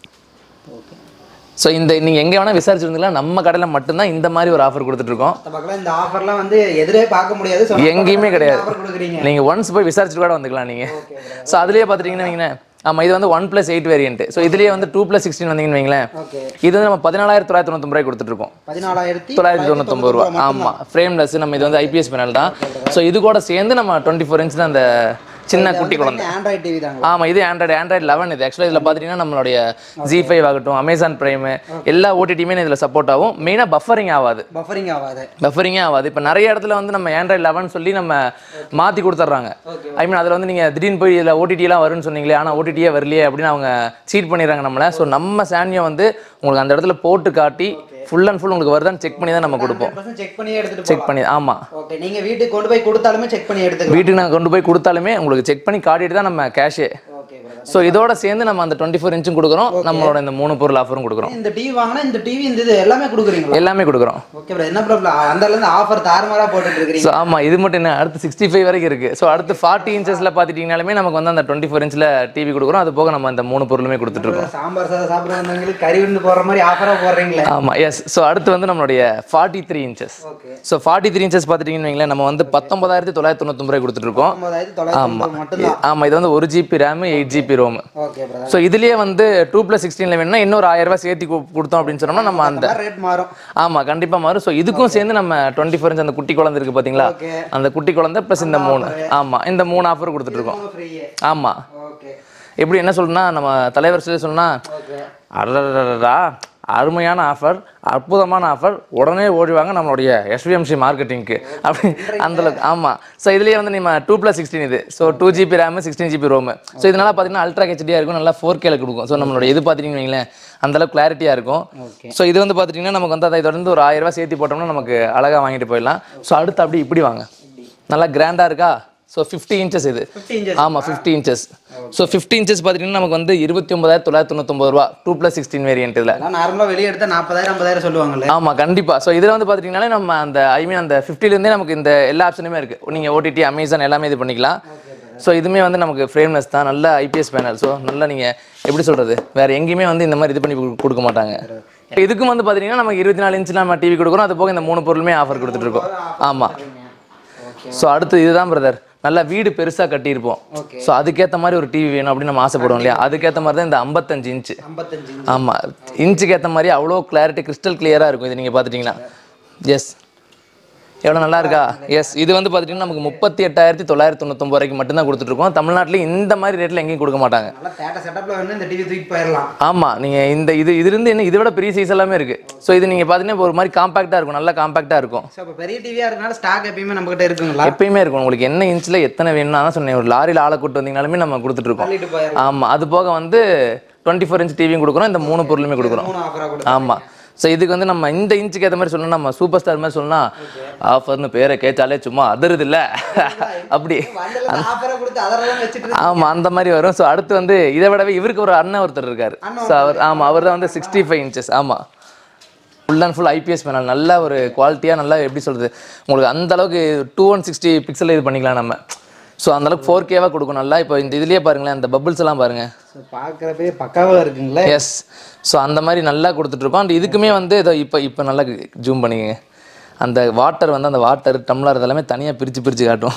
so இந்த நீங்கள் எங்கே வேணால் விசாரிச்சிருந்தீங்களா நம்ம கடையில் மட்டும்தான் இந்த மாதிரி ஒரு ஆஃபர் கொடுத்துட்ருக்கோம் பக்கம் இந்த ஆஃபர்லாம் வந்து எதிரே பார்க்க முடியாது ஸோ எங்கேயுமே கிடையாது ஆஃபர் கொடுக்குறீங்க நீங்கள் ஒன்ஸ் போய் விசாரிச்சுட்டு கூட வந்துக்கலாம் நீங்கள் ஸோ அதுலேயே பார்த்துட்டிங்கன்னா வைங்களேன் ஆமாம் இது வந்து one plus eight variant so இதுலேயே வந்து டூ ப்ளஸ் சிக்ஸ்டின் வந்தீங்கன்னு வைங்களேன் ஓகே இது வந்து நம்ம பதினாலாயிரத்தி தொள்ளாயிரத்தி தொண்ணூத்தொம்பது ரூபாய் கொடுத்துட்ருக்கோம் பதினாலாயிரத்தி தொள்ளாயிரத்தி தொண்ணூத்தொம்பது ரூபா ஆமாம் ஃப்ரேம்லெஸ் நம்ம இது வந்து ஐபிஎஸ் பேனல் தான் ஸோ இது கூட சேர்ந்து நம்ம டுவெண்ட்டி ஃபோர் இன்ச் தான் அந்த சின்ன குட்டி குழந்தை ஆண்ட்ராய்ட் டிவி தாங்க ஆமாம் இது ஆண்ட்ராய்டு ஆண்ட்ராய்டு லெவன் இது ஆக்சுவலாக இதில் பார்த்தீங்கன்னா நம்மளுடைய ஜி ஃபைவ் ஆகட்டும் அமேசான் பிரைமு எல்லா ஓடிடியுமே இதில் சப்போர்ட் ஆகும் மெயினாக பஃபரிங் ஆகாது பஃபரிங் ஆகாது பஃபரிங்கே ஆகாது இப்போ நிறைய இடத்துல வந்து நம்ம ஆண்ட்ராய்டு லெவன் சொல்லி நம்ம மாற்றி கொடுத்துட்றாங்க ஐ மீன் அதில் வந்து நீங்கள் திடீர்னு போய் இதில் ஓடிடிலாம் வரும்னு சொன்னீங்களே ஆனால் ஓடிடியே வரலையே அப்படின்னு அவங்க சீட் பண்ணிடுறாங்க நம்மளை ஸோ நம்ம சானியோ வந்து உங்களுக்கு அந்த இடத்துல போட்டு காட்டி ஃபுல் அண்ட் ஃபுல் உங்களுக்கு வருதான்னு செக் பண்ணி தான் நம்ம கொடுப்போம் செக் பண்ணி எடுத்துட்டு செக் பண்ணி ஆமாம் ஓகே நீங்க வீட்டுக்கு கொண்டு போய் கொடுத்தாலுமே செக் பண்ணி எடுத்துக்கலாம் வீட்டுக்கு நாங்கள் கொண்டு போய் கொடுத்தாலுமே உங்களுக்கு செக் பண்ணி காட்டிட்டு தான் நம்ம கேஷே ஓகே பிரதர் ஸோ இதோட சேர்ந்து நம்ம அந்த டுவெண்ட்டி ஃபோர் இன்ச்சும் கொடுக்குறோம் நம்மளோட இந்த மூணு பொருள் ஆஃபரும் கொடுக்குறோம் இந்த டிவி வாங்கினா இந்த டிவி இந்த இது எல்லாமே கொடுக்குறீங்களா எல்லாமே கொடுக்குறோம் ஓகே பிரதர் என்ன ப்ராப்ளம் அந்த இருந்து ஆஃபர் தாறுமாறா போட்டுட்டு இருக்கிறீங்க ஸோ ஆமாம் இது மட்டும் என்ன அடுத்து சிக்ஸ்டி ஃபைவ் வரைக்கும் இருக்குது ஸோ அடுத்து ஃபார்ட்டி இன்ச்சஸில் பார்த்துட்டிங்கனாலுமே நமக்கு வந்து அந்த டுவெண்ட்டி ஃபோர் இன்ச்சில் டிவி கொடுக்குறோம் அது போக நம்ம அந்த மூணு பொருளுமே கொடுத்துட்ருக்கோம் சாம்பார் சாதம் சாப்பிட வந்தவங்களுக்கு கறி விருந்து போடுற மாதிரி ஆஃபரா போடுறீங்களே ஆமாம் எஸ் ஸோ அடுத்து வந்து நம்மளுடைய forty three inches okay so forty three inches பார்த்துட்டிங்கன்னு வைங்களேன் நம்ம வந்து பத்தொன்பதாயிரத்தி தொள்ளாயிரத்தி தொண்ணூத்தொம்பது ரூபாய் கொடுத்துட்ருக்கோம் ஒன்பதாயிரத்தி தொள்ளாயிரத்தி மட்டும்தான் ஆமாம் இது வந்து ஒரு GB RAM eight GB ROM okay brother so இதுலேயே வந்து டூ ப்ளஸ் சிக்ஸ்டீனில் வேணும்னா இன்னொரு ஆயிரம் ரூபாய் சேர்த்து கு- கொடுத்தோம் அப்படின்னு சொன்னோம்னா நம்ம அந்த ரேட் மாறும் ஆமாம் கண்டிப்பாக மாறும் ஸோ இதுக்கும் சேர்ந்து நம்ம டுவெண்ட்டி ஃபோர் இன்ச் அந்த குட்டி குழந்தை இருக்குது பார்த்தீங்களா ஓகே அந்த குட்டி குழந்தை ப்ளஸ் இந்த மூணு ஆமாம் இந்த மூணு ஆஃபர் கொடுத்துட்ருக்கோம் ஃப்ரீ ஆமாம் ஓகே எப்படி என்ன சொல்லணும்னா நம்ம தலைவர் சொல்லி சொன்னா ஓகே அடடா அருமையான ஆஃபர் அற்புதமான ஆஃபர் உடனே ஓடிவாங்க நம்மளுடைய எஸ்விஎம்சி மார்க்கெட்டிங்க்கு அப்படி அந்தளவுக்கு ஆமாம் ஸோ இதுலேயே வந்து நம்ம டூ ப்ளஸ் சிக்ஸ்டீன் இது so two GB RAM sixteen GB ROM so இதனால் பார்த்தீங்கன்னா அல்ட்ரா ஹெச்டியாக இருக்கும் நல்லா ஃபோர் கேல கொடுக்கும் ஸோ நம்மளோட இது பார்த்துட்டிங்கன்னு வைங்களேன் அந்தளவுக்கு கிளாரிட்டியாக இருக்கும் ஸோ இது வந்து பார்த்துட்டிங்கன்னா நமக்கு வந்து அதை தொடர்ந்து ஒரு ஆயிரம் ரூபாய் சேர்த்து போட்டோம்னா நமக்கு அழகாக வாங்கிட்டு போயிடலாம் ஸோ அடுத்து அப்படி இப்படி வாங்க நல்லா கிராண்டாக இருக்கா ஸோ ஃபிஃப்டி இன்ச்சஸ் இது ஃபிஃப்டி இன்ச்சஸ் ஆமாம் fifty inches so fifty inches பார்த்தீங்கன்னா நமக்கு வந்து இருபத்தி ஒன்பதாயிரத்தி தொள்ளாயிரத்தி தொண்ணூத்தொம்பது ரூபா டூ ப்ளஸ் சிக்ஸ்டீன் வேரியன்ட் இதில் அதெல்லாம் நார்மலாக வெளியே எடுத்தால் நாற்பதாயிரம் ஐம்பதாயிரம் சொல்லுவாங்கல்ல ஆமாம் கண்டிப்பாக ஸோ இதில் வந்து பார்த்துட்டிங்கனாலே நம்ம அந்த ஐ மீன் அந்த 50 ல இருந்தே நமக்கு இந்த எல்லா ஆப்ஷனுமே இருக்குது நீங்கள் ஓடிடி அமேசான் எல்லாமே இது பண்ணிக்கலாம் ஸோ இதுவுமே வந்து நமக்கு ஃப்ரேம்லெஸ் தான் நல்ல ஐபிஎஸ் பேனல் ஸோ நல்லா நீங்கள் எப்படி சொல்கிறது வேறு எங்கேயுமே வந்து இந்த மாதிரி இது பண்ணி கொடு- கொடுக்க மாட்டாங்க இதுக்கும் வந்து பார்த்தீங்கன்னா நமக்கு இருபத்தி நாலு இன்ச்சு நம்ம டிவி கொடுக்குறோம் அது போக இந்த மூணு பொருளுமே ஆஃபர் கொடுத்துட்ருக்கோம் ஆமாம் ஸோ அடுத்து இதுதான் பிரதர் நல்லா வீடு பெருசாக கட்டியிருப்போம் Okay. ஸோ அதுக்கேற்ற மாதிரி ஒரு டிவி வேணும் அப்படின்னு நம்ம ஆசைப்படுவோம் இல்லையா அதுக்கேற்ற மாதிரி தான் இந்த ஐம்பத்தஞ்சு இன்ச்சு ஐம்பத்தஞ்சு ஆமாம் இன்ச்சுக்கு ஏற்ற மாதிரி அவ்வளோ கிளாரிட்டி கிறிஸ்டல் கிளியராக இருக்கும் இது நீங்கள் பார்த்துட்டிங்கன்னா எஸ் எவ்வளோ நல்லா இருக்கா எஸ் இது வந்து பார்த்துட்டிங்கன்னா நமக்கு முப்பத்தி எட்டாயிரத்தி தொள்ளாயிரத்தி தொண்ணூத்தொம்பது வரைக்கும் மட்டும்தான் கொடுத்துட்ருக்கோம் தமிழ்நாட்டில் இந்த மாதிரி ரேட்டில் எங்கேயும் கொடுக்க மாட்டாங்க நல்லா தேட்ட செட்டப்பில் வேணும் இந்த டிவி தூக்கி போயிடலாம் ஆமாம் நீங்கள் இந்த இது இதுலேருந்து என்ன இதை விட பெரிய சைஸ் எல்லாமே இருக்குது ஸோ இது நீங்கள் பார்த்தீங்கன்னா இப்போ ஒரு மாதிரி காம்பாக்டாக இருக்கும் நல்லா காம்பாக்டாக இருக்கும் ஸோ இப்போ பெரிய டிவியாக இருக்கனால ஸ்டாக் எப்பயுமே நம்மகிட்ட இருக்குங்களா எப்பயுமே இருக்கும் உங்களுக்கு என்ன இன்ச்சில் எத்தனை வேணும்னா தான் சொன்னேன் ஒரு லாரியில் ஆளை கூட்டு வந்தீங்கனாலுமே நம்ம கொடுத்துட்ருக்கோம் தள்ளிட்டு போயிடலாம் ஆமாம் அது போக வந்து டுவெண்ட்டி ஃபோர் இன்ச் டிவியும் கொடுக்குறோம் இந்த மூணு பொருளுமே கொடுக்குறோம் மூணு ஆஃபராக கொடுத்து ஆமாம் ஸோ இதுக்கு வந்து நம்ம இந்த இன்ச்சுக்கு ஏற்ற மாதிரி சொல்லணும் நம்ம சூப்பர் ஸ்டார் மாதிரி சொல்லலாம் ஆஃபர்னு பேரை கேட்டாலே சும்மா அதருது இல்லை அப்படி வண்டியில் ஆஃபராக கொடுத்து அதெல்லாம் வச்சுட்டு ஆமாம் அந்த மாதிரி வரும் ஸோ அடுத்து வந்து இதை விடவே இவருக்கு ஒரு அண்ணன் ஒருத்தர் இருக்கார் ஸோ அவர் ஆமாம் அவர் தான் வந்து சிக்ஸ்டி ஃபைவ் இன்ச்சஸ் ஆமாம் full and full IPS panel நல்ல ஒரு குவாலிட்டியாக நல்லா எப்படி சொல்கிறது உங்களுக்கு அந்த அளவுக்கு டூ ஒன் சிக்ஸ்டி பிக்சல் இது பண்ணிக்கலாம் நம்ம ஸோ அந்தளவுக்கு ஃபோர் கேவாக கொடுக்கும் நல்லா இப்போ இந்த இதுலேயே பாருங்களேன் அந்த பபிள்ஸ் எல்லாம் பாருங்கள் ஸோ பார்க்குறப்பே பக்காவாக இருக்குங்களே எஸ் ஸோ அந்த மாதிரி நல்லா கொடுத்துட்ருக்கோம் அண்ட் இதுக்குமே வந்து இதோ இப்போ இப்போ நல்லா ஜூம் பண்ணிக்கங்க அந்த வாட்டர் வந்து அந்த வாட்டர் டம்ளர் இதெல்லாமே தனியாக பிரித்து பிரித்து காட்டும்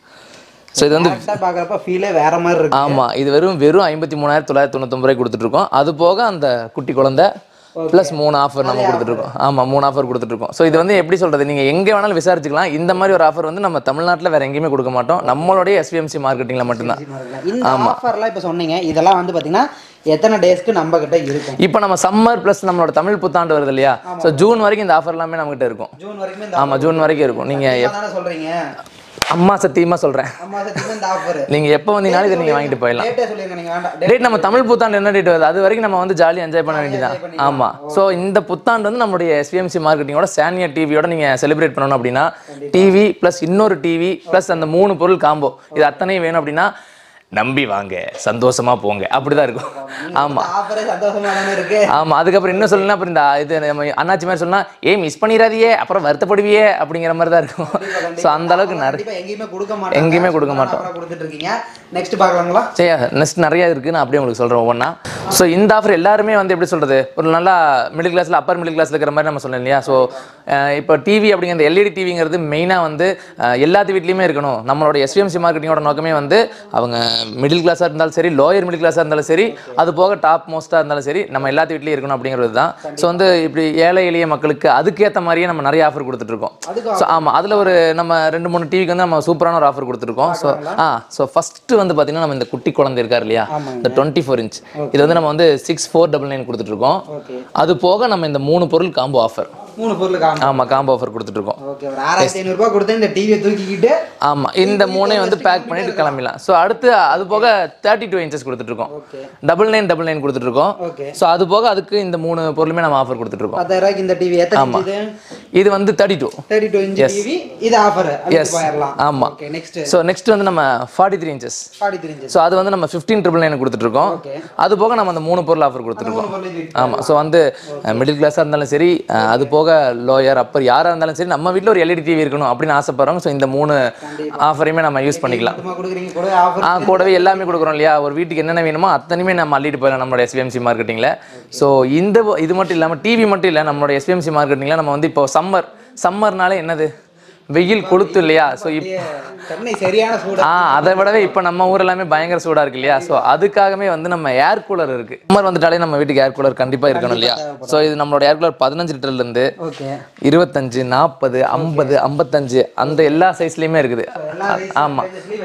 ஸோ இது வந்து கரெக்டாக பார்க்குறப்ப ஃபீலே வேற மாதிரி இருக்கு ஆமாம் இது வெறும் வெறும் ஐம்பத்தி மூணாயிரத்தி தொள்ளாயிரத்தி தொண்ணூத்தொம்பது ரூபாய் கொடுத்துட்ருக்கோம் அது போக அந்த குட்டி குழந்தை ப்ளஸ் மூணு ஆஃபர் நம்ம கொடுத்துட்ருக்கோம் ஆமாம் மூணு ஆஃபர் கொடுத்துட்ருக்கோம் ஸோ இது வந்து எப்படி சொல்கிறது நீங்கள் எங்கே வேணாலும் விசாரிச்சுக்கலாம் இந்த மாதிரி ஒரு ஆஃபர் வந்து நம்ம தமிழ்நாட்டில் வேறு எங்கேயுமே கொடுக்க மாட்டோம் நம்மளுடைய எஸ்விஎம்சி மார்க்கெட்டிங்கில் மட்டும்தான் இந்த ஆஃபர்லாம் இப்போ சொன்னீங்க இதெல்லாம் வந்து பார்த்தீங்கன்னா எத்தனை டேஸ்க்கு நம்ம கிட்ட இருக்கும் இப்போ நம்ம சம்மர் ப்ளஸ் நம்மளோட தமிழ் புத்தாண்டு வருது இல்லையா ஸோ ஜூன் வரைக்கும் இந்த ஆஃபர் எல்லாமே நம்மகிட்ட இருக்கும் ஜூன் வரைக்குமே இந்த ஆமாம் ஜூன் வரைக்கும் இருக்கும் நீங்கள் offer தானே சொல்றீங்க அம்மா சத்தியமாக சொல்கிறேன் அம்மா சத்தியமா இந்த ஆஃபர் நீங்கள் எப்போ வந்தீங்கனாலும் இதை நீங்கள் வாங்கிட்டு போயிடலாம் டேட்டே சொல்லிருங்க நீங்க வேண்டாம் டேட் நம்ம தமிழ் புத்தாண்டு என்ன டேட் வருது அது வரைக்கும் நம்ம வந்து ஜாலியாக என்ஜாய் பண்ண வேண்டியதான் ஆமாம் ஸோ இந்த புத்தாண்டு வந்து நம்மளுடைய எஸ்விஎம்சி மார்க்கெட்டிங்கோட சானியா டிவியோட நீங்கள் செலிப்ரேட் பண்ணணும் அப்படின்னா டிவி ப்ளஸ் இன்னொரு டிவி ப்ளஸ் அந்த மூணு பொருள் காம்போ இது அத்தனையும் வேணும் அப்படின்னா நம்பி வாங்க சந்தோஷமா போங்க அப்படிதான் இருக்கும் ஆமாம் ஆஃபரே சந்தோஷமா தானே இருக்கு ஆமாம் அதுக்கப்புறம் என்ன சொல்லணும் அப்புறம் இந்த இது நம்ம அண்ணாச்சி மாதிரி சொன்னா ஏ மிஸ் பண்ணிடாதியே அப்புறம் வருத்தப்படுவியே அப்படிங்கிற மாதிரி தான் இருக்கும் ஸோ அந்த அளவுக்கு நிறைய கண்டிப்பா எங்கேயுமே கொடுக்க மாட்டோம் எங்கேயுமே கொடுக்க மாட்டோம். கொடுத்துட்டு இருக்கீங்க நெக்ஸ்ட் பார்க்கலாங்களா சரி நெக்ஸ்ட் நிறைய இருக்குது நான் அப்படியே உங்களுக்கு சொல்கிறேன் ஒவ்வொன்றா ஸோ இந்த ஆஃபர் எல்லாருமே வந்து எப்படி சொல்கிறது ஒரு நல்லா மிடில் கிளாஸில் அப்பர் மிடில் கிளாஸில் இருக்கிற மாதிரி நம்ம சொல்லலாம் இல்லையா ஸோ இப்போ டிவி அப்படிங்கிற எல்இடி டிவிங்கிறது மெயினாக வந்து அஹ், எல்லாத்து வீட்லேயுமே இருக்கணும் நம்மளோட எஸ்விஎம்சி மார்க்கெட்டிங்கோட நோக்கமே வந்து அவங்க மிடில் கிளாஸாக இருந்தாலும் சரி லோயர் மிடில் கிளாஸாக இருந்தாலும் சரி அது போக டாப் மோஸ்ட்டாக இருந்தாலும் சரி நம்ம எல்லாத்து வீட்லேயும் இருக்கணும் அப்படிங்கிறது தான் ஸோ வந்து இப்படி ஏழை எளிய மக்களுக்கு அதுக்கேற்ற மாதிரியே நம்ம நிறைய ஆஃபர் கொடுத்துட்ருக்கோம் அதுக்கு ஸோ ஆமாம் அதில் ஒரு நம்ம ரெண்டு மூணு டிவிக்கு வந்து நம்ம சூப்பரான ஒரு ஆஃபர் கொடுத்துருக்கோம் ஸோ ஆ ஸோ ஃபஸ்ட்டு வந்து பார்த்தீங்கன்னா நம்ம இந்த குட்டி குழந்தை இருக்கார் இல்லையா இந்த டுவெண்ட்டி ஃபோர் இன்ச் இது வந்து நம்ம வந்து சிக்ஸ் ஃபோர் டபுள் நைன் கொடுத்துட்ருக்கோம் ஓகே அது போக நம்ம இந்த மூணு பொருள் காம்போ ஆஃபர் மூணு பொருள் காணும் ஆமாம் காம்போ ஆஃபர் கொடுத்துட்ருக்கோம் ஓகே ஒரு ஆறாயிரத்தி ஐநூறுபா கொடுத்து இந்த டிவியை தூக்கிக்கிட்டு ஆமாம் இந்த மூணையும் வந்து பேக் பண்ணிட்டு கிளம்பிடலாம் ஸோ அடுத்து அது போக தேர்ட்டி டூ இன்ச்சஸ் கொடுத்துட்ருக்கோம் okay double nine double nine கொடுத்துட்ருக்கோம் ஓகே ஸோ அது போக அதுக்கு இந்த மூணு பொருளுமே நம்ம ஆஃபர் கொடுத்துட்ருக்கோம் பத்தாயிரம் ரூபாய்க்கு இந்த டிவி எத்தனை inch இது இது வந்து thirty two thirty two inch TV இது ஆஃபர் எஸ் போயிடலாம் ஆமாம் ஓகே நெக்ஸ்ட் ஸோ நெக்ஸ்ட் வந்து நம்ம forty three inches forty three inches so அது வந்து நம்ம ஃபிஃப்டீன் ட்ரிபிள் நைன் கொடுத்துட்ருக்கோம் ஓகே அது போக நம்ம அந்த மூணு பொருள் ஆஃபர் கொடுத்துருக்கோம் மூணு பொருள் இது ஆமாம் ஸோ வந்து மிடில் கிளாஸாக இருந்தாலும் சரி அஹ், அது போக லோயர் அப்பர் யாராக இருந்தாலும் சரி நம்ம வீட்டில் ஒரு எல்இடி டிவி இருக்கணும் அப்படின்னு ஆசைப்படுறோம் ஸோ இந்த மூணு ஆஃபரையுமே நம்ம யூஸ் பண்ணிக்கலாம் சும்மா கொடுக்குறீங்க கூட ஆஃபர் ஆ கூடவே எல்லாமே கொடுக்குறோம் இல்லையா ஒரு வீட்டுக்கு என்னென்ன வேணுமோ அத்தனையுமே நம்ம அள்ளிட்டு போயிடலாம் நம்மளோட எஸ்பிஎம்சி மார்க்கெட்டிங்கில் ஸோ இந்த இது மட்டும் இல்லாமல் டிவி மட்டும் இல்லை நம்மளோட எஸ்பிஎம்சி மார்க்கெட்டிங்கில் நம்ம வந்து இப்போ சம்மர் சம்மர்னாலே என்னது வெயில் கொளுத்து இல்லையா ஸோ இப்போ சென்னை சரியான சூடு ஆ அதை விடவே இப்போ நம்ம ஊர் எல்லாமே பயங்கர சூடாக இருக்கு இல்லையா ஸோ அதுக்காகவே வந்து நம்ம ஏர் கூலர் இருக்கு சம்மர் வந்துட்டாலே நம்ம வீட்டுக்கு ஏர் கூலர் கண்டிப்பாக இருக்கணும் இல்லையா ஸோ இது நம்மளோட ஏர் கூலர் பதினஞ்சு லிட்டர்லேருந்து ஓகே இருபத்தஞ்சு நாற்பது ஐம்பது ஐம்பத்தஞ்சு அந்த எல்லா சைஸ்லேயுமே இருக்குது எல்லா ஆமாம் வச்சுட்டு இருக்கீங்க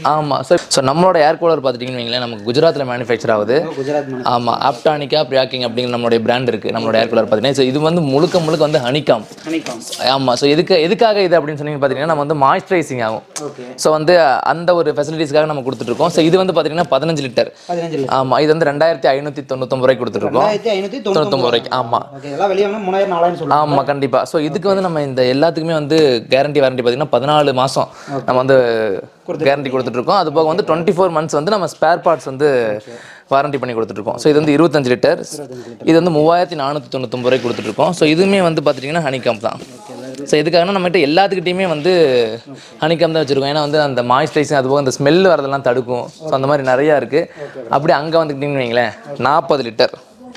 ஆமாம் ஸோ ஸோ நம்மளோட ஏர் கூலர் பார்த்துட்டிங்கன்னு வைங்களேன் நமக்கு குஜராத்தில் மேனுஃபேக்சர் ஆகுது குஜராத் மன ஆமாம் ஆப்டானிக்கா பிரியாக்கிங் அப்படிங்கிற நம்மளுடைய பிராண்ட் இருக்குது நம்மளோட ஏர் கூலர் பார்த்தீங்கன்னா ஸோ இது வந்து முழுக்க முழுக்க வந்து ஹனிகாம் ஹனிகாம் ஆமாம் ஸோ எதுக்கு எதுக்காக இது அப்படின்னு சொன்னீங்க பார்த்தீங்கன்னா நம்ம வந்து மாய்ஸ்சரைசிங் ஆகும் ஓகே ஸோ வந்து அந்த ஒரு ஃபெசிலிட்டிஸ்க்காக நம்ம கொடுத்துட்ருக்கோம் ஸோ இது வந்து பார்த்தீங்கன்னா பதினஞ்சு லிட்டர் பதினஞ்சு லிட்டர் ஆமாம் இது வந்து ரெண்டாயிரத்தி ஐநூற்றி தொண்ணூத்தொம்பது ரூபாய்க்கு கொடுத்துட்ருக்கோம் ரெண்டாயிரத்தி ஐநூற்றி தொண்ணூத்தொம்பது ரூபாய்க்கு ஆமாம் ஓகே இதெல்லாம் வெளியே வாங்கினா மூணாயிரம் நாலாயிரம் சொல்லலாம் ஆமாம் கண்டிப்பாக ஸோ இதுக்கு வந்து நம்ம இந்த எல்லாத்துக்குமே வந்து கேரண்டி வாரண்டி பார்த்தீங்கன்னா பதினாலு மாதம் நம்ம வந்து கேரண்டி கொடுத்துட்ருக்கோம் அது போக வந்து டுவெண்ட்டி ஃபோர் மந்த்ஸ் வந்து நம்ம ஸ்பேர் பார்ட்ஸ் வந்து வாரண்டி பண்ணி கொடுத்துட்ருக்கோம் ஸோ இது வந்து இருபத்தஞ்சு லிட்டர் இது வந்து மூவாயிரத்தி நானூற்றி தொண்ணூத்தொம்பது ரூபாய்க்கு கொடுத்துட்ருக்கோம் ஸோ இதுவுமே வந்து பார்த்துட்டிங்கன்னா ஹனிகாம் தான் ஸோ இதுக்காக நம்மகிட்ட எல்லாத்துக்கிட்டையுமே வந்து ஹனிகாம் தான் வச்சுருக்கோம் ஏன்னா வந்து அந்த மாய்ஸ்சரைசிங் அது போக அந்த ஸ்மெல் வரதெல்லாம் தடுக்கும் ஸோ அந்த மாதிரி நிறையா இருக்குது அப்படி அங்கே வந்துக்கிட்டிங்கன்னு வைங்களேன் நாற்பது லிட்டர்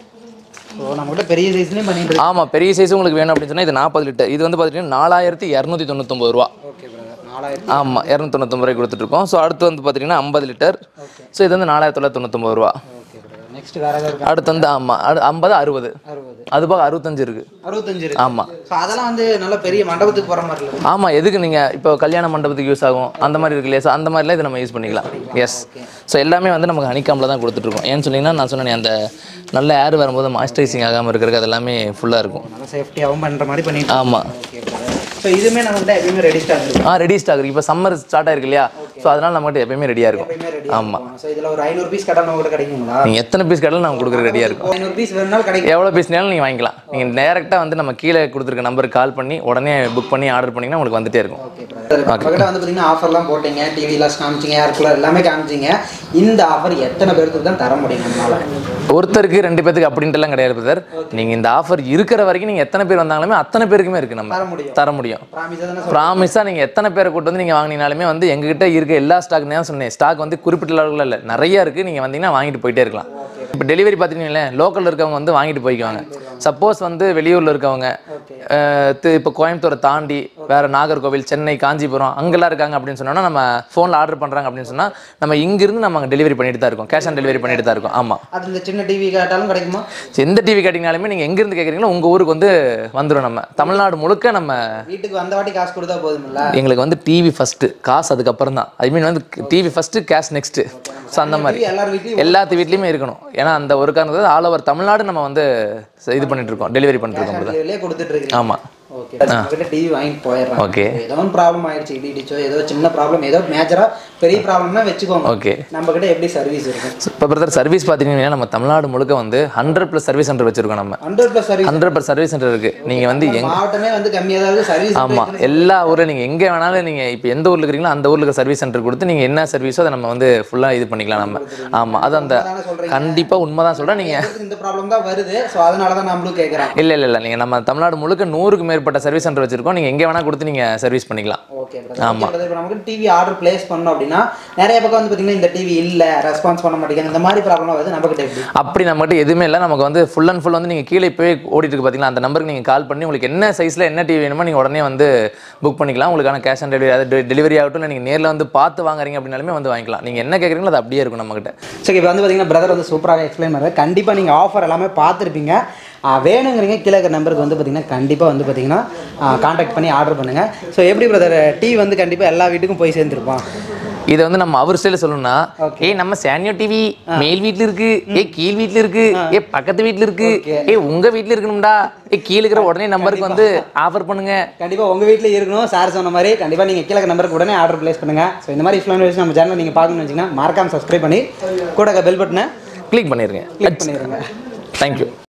ஸோ நம்மகிட்ட பெரிய சைஸ்லேயும் பண்ணிட்டு இருக்கோம் ஆமாம் பெரிய சைஸ் உங்களுக்கு வேணும் அப்படின்னு சொன்னால் இது நாற்பது லிட்டர் இது வந்து பார்த்தீங்கன்னா நாலாயிரத்தி இரநூத்தி தொண்ணூத்தொம்பது ரூபா ஓகே பிரதர் நாலாயிரத்தி ஆமாம் இரநூத்தொண்ணூத்தொம்பது ரூபாய் கொடுத்துட்ருக்கோம் ஸோ அடுத்து வந்து பார்த்தீங்கன்னா ஐம்பது லிட்டர் ஸோ இது வந்து நாலாயிரத்தி தொள்ளாயிரத்தி தொண்ணூத்தொம்பது ரூபா ஓகே பிரதர் நெக்ஸ்ட் வேற ஏதாவது இருக்கா அடுத்து வந்து ஆமாம் அடு ஐம்பது அறுபது அறுபது அது போக அறுபத்தஞ்சு இருக்குது அறுபத்தஞ்சு இருக்கு ஆமாம் ஸோ அதெல்லாம் வந்து நல்ல பெரிய மண்டபத்துக்கு போகிற மாதிரி இல்லை ஆமாம் எதுக்கு நீங்கள் இப்போ கல்யாண மண்டபத்துக்கு யூஸ் ஆகும் அந்த மாதிரி இருக்கு இல்லையா ஸோ அந்த மாதிரிலாம் இதை நம்ம யூஸ் பண்ணிக்கலாம் எஸ் ஸோ எல்லாமே வந்து நமக்கு ஹனிகாமில் தான் கொடுத்துட்ருக்கோம் ஏன்னு சொன்னீங்கன்னா நான் சொன்னேன் அந்த நல்ல ஏர் வரும்போது மாய்ஸ்சரைசிங் ஆகாமல் இருக்கிறதுக்கு அது எல்லாமே ஃபுல்லாக இருக்கும் நல்லா சேஃப்டியாகவும் பண்ணுற மாதிரி பண்ணிட்டு ஆமாம் ஓகே ஸோ இதுவுமே நம்மகிட்ட எப்பயுமே ரெடி ஸ்டாக் இருக்கும் ஆ ரெடி ஸ்டாக் இப்போ சம்மர் ஸ்டார்ட் ஆயிருக்கு இல்லையா ஸோ அதனால் நம்மகிட்ட எப்பயுமே ரெடியாக இருக்கும் எப்பயுமே ரெடி ஆமாம் ஸோ இதில் ஒரு ஐநூறு பீஸ் கடை நம்ம கூட கிடைக்குங்களா நீங்கள் எத்தனை பீஸ் கேட்டாலும் நாங்கள் கொடுக்குற ரெடியாக இருக்கும் ஐநூறு பீஸ் வேணுனாலும் கிடைக்கும் எவ்வளோ பீஸ்னாலும் நீங்கள் வாங்கிக்கலாம் நீங்கள் டேரெக்டாக வந்து நம்ம கீழே கொடுத்துருக்க நம்பருக்கு கால் பண்ணி உடனே புக் பண்ணி ஆர்டர் பண்ணிங்கன்னா உங்களுக்கு வந்துட்டே இருக்கும் ஓகே நம்மகிட்ட வந்து பார்த்தீங்கன்னா ஆஃபர்லாம் போட்டீங்க டிவிலாம் காமிச்சிங்க ஏர் கூலர் எல்லாமே காமிச்சிங்க இந்த ஆஃபர் எத்தனை பேருக்கு தான் தர முடியும் நம்மளால ஒருத்தருக்கு ரெண்டு பேருக்கு அப்படின்ட்டுலாம் கிடையாது பிரதர் நீங்கள் இந்த ஆஃபர் இருக்கிற வரைக்கும் நீங்கள் எத்தனை பேர் வந்தாலுமே அத்தனை பேருக்குமே இருக்குது நம்ம தர முடியும் தர முடியும் ப்ராமிஸாக தானே ப்ராமிஸாக நீங்கள் எத்தனை பேரை கூட்டு வந்து நீங்கள் வாங்கினாலுமே வந்து எங்ககிட்ட இருக்க எல்லா ஸ்டாக் நான் சொன்னேன் ஸ்டாக் வந்து குறிப்பிட்ட அளவில் இல்லை நிறைய இருக்குது நீங்கள் வந்தீங்கன்னா வாங்கிட்டு போயிட்டே இருக்கலாம் இப்போ டெலிவரி பார்த்தீங்கன்னா லோக்கலில் இருக்கவங்க வந்து வாங்கிட்டு போய்க்குவாங்க சப்போஸ் வந்து வெளியூரில் இருக்கவங்க இப்போ கோயம்புத்தூரை தாண்டி வேறு நாகர்கோவில் சென்னை காஞ்சிபுரம் அங்கெல்லாம் இருக்காங்க அப்படின்னு சொன்னோன்னா நம்ம ஃபோனில் ஆர்டர் பண்ணுறாங்க அப்படின்னு சொன்னால் நம்ம இங்கிருந்து நம்ம டெலிவரி பண்ணிட்டு தான் இருக்கோம் கேஷ் ஆன் டெலிவரி பண்ணிட்டு தான் இருக்கோம் ஆமாம் அது இந்த சின்ன டிவி கேட்டாலும் கிடைக்குமா எந்த டிவி கேட்டிங்கனாலுமே நீங்கள் எங்கேருந்து கேட்குறீங்களோ உங்கள் ஊருக்கு வந்து வந்துடும் நம்ம தமிழ்நாடு முழுக்க நம்ம வீட்டுக்கு வந்த வாட்டி காசு கொடுத்தா போதுமில்ல எங்களுக்கு வந்து டிவி ஃபஸ்ட்டு காசு அதுக்கப்புறம் தான் ஐ மீன் வந்து TV first cash next so அந்த மாதிரி டிவி எல்லார் வீட்லையும் எல்லாத்து வீட்லேயுமே இருக்கணும் ஏன்னா அந்த ஒரு காரணத்தை ஆல் ஓவர் தமிழ்நாடு நம்ம வந்து இது பண்ணிட்டு இருக்கோம் டெலிவரி பண்ணிட்டு இருக்கோம் brother. வெளியே கொடுத்துட்டு இருக்கீங்க ஆமாம் ஓகே நம்மகிட்ட டிவி வாங்கிட்டு போயிடுறாங்க ஓகே ஏதோ ஒரு ப்ராப்ளம் ஆயிடுச்சு இடி இடிச்சோ ஏதோ சின்ன ப்ராப்ளம் ஏதோ மேஜரா பெரிய ப்ராப்ளம்னா வச்சுக்கோங்க ஓகே நம்ம கிட்ட எப்படி சர்வீஸ் இருக்கும் இப்போ பிரதர் சர்வீஸ் பார்த்தீங்கன்னா நம்ம தமிழ்நாடு முழுக்க வந்து ஹண்ட்ரட் ப்ளஸ் சர்வீஸ் சென்டர் வச்சிருக்கோம் நம்ம hundred plus service hundred plus service centre இருக்குது நீங்கள் வந்து எங்க மாவட்டமே வந்து கம்மியாக தான் இருக்கு சர்வீஸ் ஆமாம் எல்லா ஊரில் நீங்கள் எங்கே வேணாலும் நீங்கள் இப்போ எந்த ஊரில் இருக்கிறீங்களோ அந்த ஊரில் இருக்க சர்வீஸ் சென்டர் கொடுத்து நீங்கள் என்ன சர்வீஸோ அதை நம்ம வந்து ஃபுல்லாக இது பண்ணிக்கலாம் நம்ம ஆமாம் அது அந்த தானே சொல்றீங்க கண்டிப்பாக உண்மை தான் சொல்கிறேன் நீங்கள் எங்களுக்கு இந்த ப்ராப்ளம் தான் வருது ஸோ அதனால தான் நம்மளும் கேட்குறேன் இல்லை இல்லை இல்லை நீங்கள் நம்ம தமிழ்நாடு முழுக்க நூறுக்கு மேற்பட்ட சர்வீஸ் சென்டர் வச்சிருக்கோம் நீங்கள் எங்கே வேணால் கொடுத்து நீங்கள் சர்வீஸ் பண்ணிக்கலாம் ஓகே பிரதர் இப்போ நமக்கு டிவி ஆர்டர் பிளேஸ் பண்ணோம் அப்படின்னா நிறைய பக்கம் வந்து பார்த்தீங்கன்னா இந்த டிவி இல்லை ரெஸ்பான்ஸ் பண்ண மாட்டேங்குது இந்த மாதிரி ப்ராப்ளம் வருது நம்ம கிட்ட எப்படி அப்படி நம்மகிட்ட எதுவுமே இல்லை நமக்கு வந்து ஃபுல் அண்ட் ஃபுல் வந்து நீங்கள் கீழே போய் ஓடிட்டு இருக்கு பார்த்தீங்களா அந்த நம்பருக்கு நீங்கள் கால் பண்ணி உங்களுக்கு என்ன சைஸில் என்ன டிவி வேணுமோ நீங்கள் உடனே வந்து புக் பண்ணிக்கலாம் உங்களுக்கான கேஷ் ஆன் டெலிவரி அதாவது டெலிவரி ஆகட்டும் இல்லை நீங்கள் நேரில் வந்து பார்த்து வாங்குறீங்க அப்படின்னாலுமே வந்து வாங்கிக்கலாம் நீங்கள் என்ன கேட்குறீங்களோ அது அப்படியே இருக்கும் நம்மகிட்ட சரி இப்போ வந்து பார்த்தீங்கன்னா பிரதர் வந்து சூப்பராக எக்ஸ்பிளைன் பண்ணுறாரு கண்டிப்பாக நீங்கள் ஆஃபர் எல்லாமே பார்த்துருப்பீங்க ஆ, வேணுங்கிறீங்க கீழே இருக்கிற நம்பருக்கு வந்து பார்த்தீங்கன்னா கண்டிப்பாக வந்து பார்த்தீங்கன்னா காண்டாக்ட் பண்ணி ஆர்டர் பண்ணுங்கள் ஸோ எப்படி பிரதர் டீ வந்து கண்டிப்பாக எல்லா வீட்டுக்கும் போய் சேர்ந்துருப்பான் இதை வந்து நம்ம அவர் ஸ்டைல சொல்லணும்னா ஏய் நம்ம சானியோ டிவி மேல் வீட்ல இருக்கு ஏ கீழ் வீட்ல இருக்கு ஏ பக்கத்து வீட்ல இருக்கு ஏ உங்க வீட்ல இருக்கணும்டா ஏ கீழ இருக்கிற உடனே நம்பருக்கு வந்து ஆஃபர் பண்ணுங்க கண்டிப்பாக உங்கள் வீட்டில் இருக்கணும் சார் சொன்ன மாதிரி கண்டிப்பாக நீங்கள் கீழே நம்பருக்கு உடனே ஆர்டர் ப்ளேஸ் பண்ணுங்கள் ஸோ இந்த மாதிரி இன்ஃப்ளூயன்ஸ் நம்ம சேனல் நீங்கள் பார்க்கணும்னு வச்சிங்கன்னா மறக்காம சப்ஸ்கிரைப் பண்ணி கூட பெல் பட்டனை கிளிக் பண்ணிருங்க கிளிக் பண்ணிடுங்க தேங்க்யூ